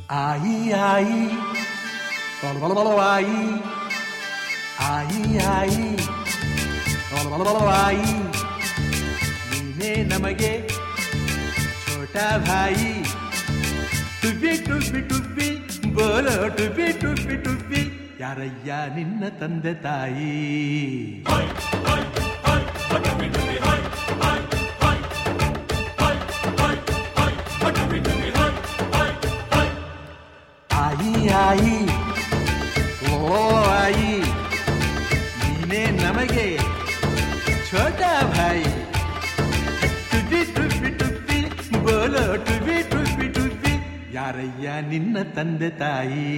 ಆಯಿ ಆಯಿ ಆಯಿ ಆಯಿ ಆಯಿ ಆಯಿ ನೀನೇ ನಮಗೆ ಛೋಟ ಭಾಯಿ ಟುಬ್ಬಿ ಟುಬ್ಬಿ ಟುಬ್ಬಿ ಬೋಲೋ ಟುಬ್ಬಿ ಟುಬ್ಬಿ ಟುಬ್ಬಿ ಯಾರಯ್ಯ ನಿನ್ನ ತಂದೆ ತಾಯಿ ಆಯಿ ಆಯಿ ಓ ಆಯಿ ನೀನೇ ನಮಗೆ ಛೋಟ ಭಾಯಿ ಟುಬ್ಬಿ ಟುಬ್ಬಿ ಟುಬ್ಬಿ ಬೋಲೋ ಟುಬ್ಬಿ ಟುಬ್ಬಿ ಟುಬ್ಬಿ ಯಾರಯ್ಯ ನಿನ್ನ ತಂದೆ ತಾಯಿ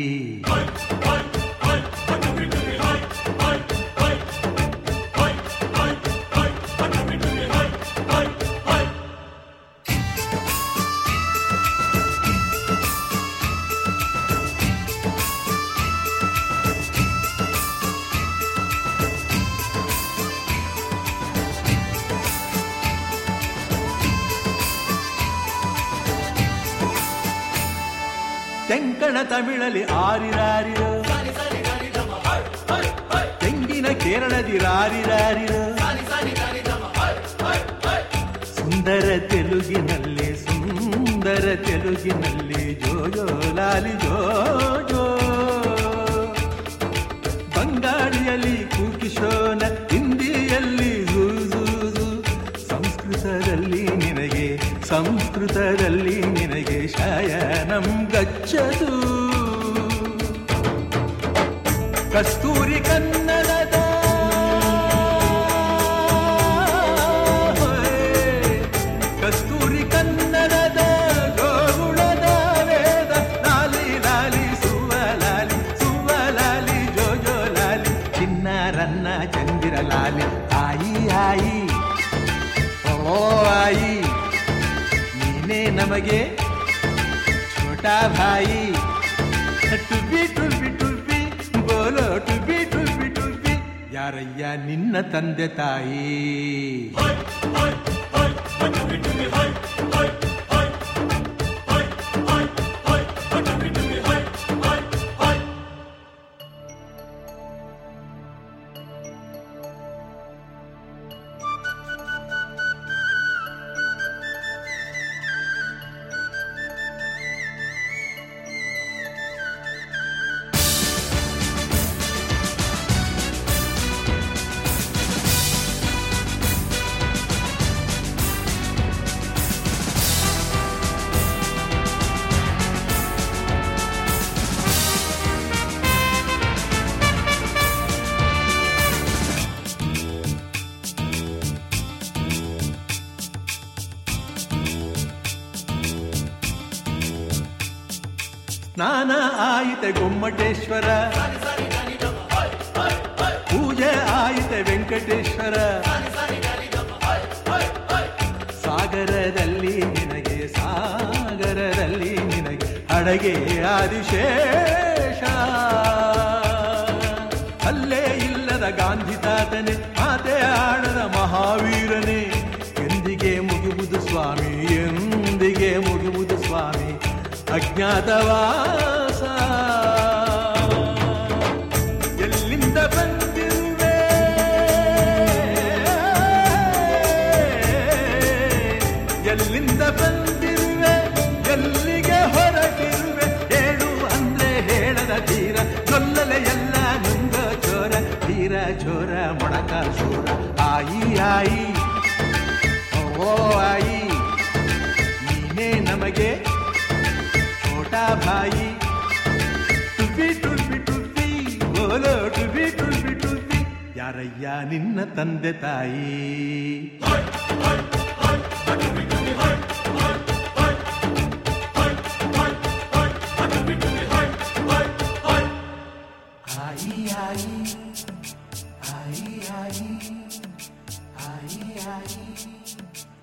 ತೆಂಕಣ ತಮಿಳಲಿ ಆರಿರಾರಿರೋ ತೆಂಗಿನ ಕೇರಳದಿ ರಾರಿರಾರಿರೋ ಸುಂದರ ತೆಲುಗಿನಲ್ಲಿ ಸುಂದರ ತೆಲುಗಿನಲ್ಲಿ ಜೋಜೋ ಲಾಲಿ ಜೋಜೋ ಬಂಗಾಳಿಯಲ್ಲಿ ಕೂಕಿಶೋನ ಹಿಂದಿಯಲ್ಲಿ ಜೂಜೂಜು ಸಂಸ್ಕೃತದಲ್ಲಿ ನಿನಗೆ ಸಂಸ್ಕೃತದಲ್ಲಿ ನಿನಗೆ ಶಯನಂ ಗಚ್ಚದು ಕಸ್ತೂರಿ ಕನ್ನಡದ ಕಸ್ತೂರಿ ಕನ್ನಡದ ಗೋಗುಳದ ವೇದ ಲಾಲಿ ಲಾಲಿ ಸುವ ಲಾಲಿ ಸುವ ಲಾಲಿ ಜೋ ಜೋ ಲಾಲಿ ಚಿನ್ನ ರನ್ನ ಚಂದಿರ ಲಾಲಿ ಆಯಿ ಆಯಿ ಓ ಆಯಿ ನೀನೇ ನಮಗೆ ಛೋಟ ಭಾಯಿ ಟುಬಿ ಟುಬಿ ಟುಬಿ ಬೋಲೋ ಟುಬಿ ಟುಬಿ ಟುಬಿ ಯಾರಯ್ಯ ನಿನ್ನ ತಂದೆ ತಾಯಿ ಸ್ನಾನ ಆಯಿತೆ ಗೊಮ್ಮಟೇಶ್ವರ ಪೂಜೆ ಆಯಿತೆ ವೆಂಕಟೇಶ್ವರ ಸಾಗರದಲ್ಲಿ ನಿನಗೆ ಸಾಗರದಲ್ಲಿ ನಿನಗೆ ಅಡಗೆ ಆದಿಶೇಷ ಅಲ್ಲೇ ಇಲ್ಲದ ಗಾಂಧಿ ತಾತನೆ ಮಾತೆ ಆಡದ ಮಹಾವೀರನೇ ಎಂದಿಗೆ ಮುಗಿಯುವುದು ಸ್ವಾಮಿ ಎಂದಿಗೆ ಮುಗಿಯುವುದು ಸ್ವಾಮಿ ಅಜ್ಞಾತವಾಸ ಎಲ್ಲಿಂದ ಬಂದಿರುವೆ ಎಲ್ಲಿಂದ ಬಂದಿರುವೆ ಎಲ್ಲಿಗೆ ಹೊರಟಿರುವೆ ಹೇಳು ಅಂದ್ರೆ ಹೇಳದ ತೀರ ಕೊಲ್ಲಲೆ ಎಲ್ಲ ನುಂಗ ಚೋರ ತೀರ ಚೋರ ಮೊಣಕ ಚೋರ ಆಯಿ ಆಯಿ ಓ ಆಯಿ ನೀನೇ ನಮಗೆ ಛೋಟ ಭಾಯಿ ಟುಬಿ ಟುಬಿ ಟುಬಿ ಬೋಲೋ ಟುಬಿ ಟುಬಿ ಟುಬಿ ಯಾರಯ್ಯ ನಿನ್ನ ತಂದೆ ತಾಯಿ ಆಯಿ ಆಯಿ ಆಯಿ ಆಯಿ ಆಯಿ ಆಯಿ